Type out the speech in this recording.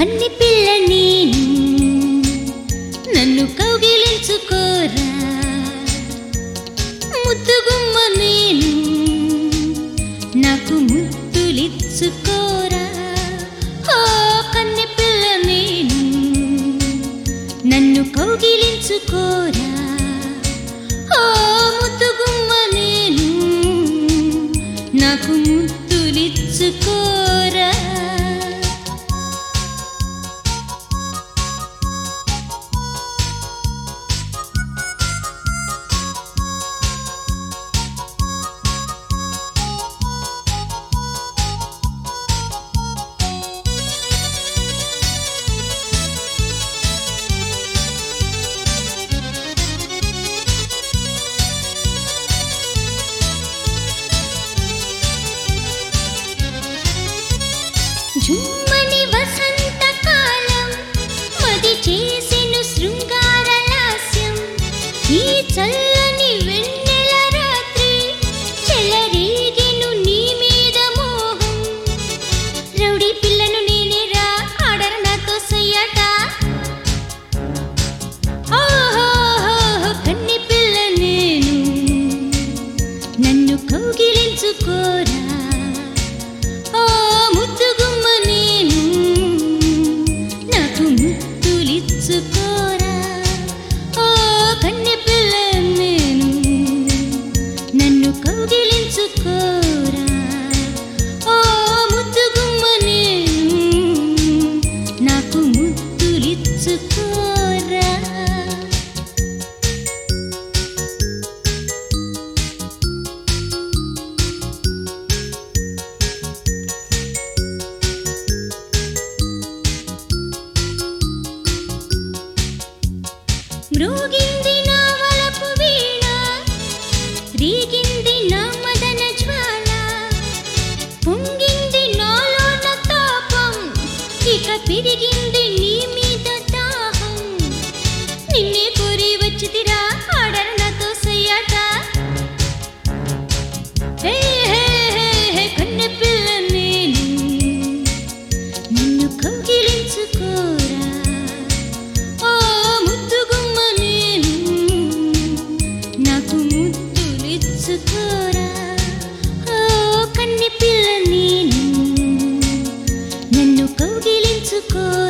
కన్ని పిల్ల నేను నన్ను కౌగిలించుకోరా ముద్దుగుమ్మ నేను నాకు ముద్దులిచ్చుకోరా ఓ కన్ని పిల్ల నేను నన్ను కౌగిలించుకోరా ఓ ముద్దుగుమ్మ నేను నాకు ముద్దులిచ్చుకోరా జుమ్మని వసంతకాలం మది చేసెను శృంగార లాస్యం ఈ చల్లని వెన్నెల రాత్రి చెలరేగెను నీ మీద మోహం రౌడీ పిల్లను నేనేరా ఆడర నాతో సయ్యాట ఓహోహోహో, కన్ని పిల్ల నేను నన్ను కౌగిలించుకోరా ఓ ముద్దుగుమ్మ నేను నాకు ముద్దులిచ్చుకోరా ఓ కన్నె పిల్ల నేను నన్ను కౌగిలించుకోరా ఓ ముద్దుగుమ్మ నేను నాకు ముద్దులిచ్చుకోరా మ్రోగింది నా వలపు వీణ రీగింది నా మదన జ్వాల పొంగింది నాలోన తాపం ఇక పెరిగింది నీ మీద దాహం నిన్నే కోరి వచ్చితిరా ఆడర నాతో సయ్యాట హే హే హే హే కన్నె పిల్ల నేను నిన్ను కౌగిలించుకోరా ఓ ముద్దుగుమ్మ నేను నాకు ముద్దులిచ్చుకోరా ఓ కన్ని పిల్ల నేను నన్ను కౌగిలించుకో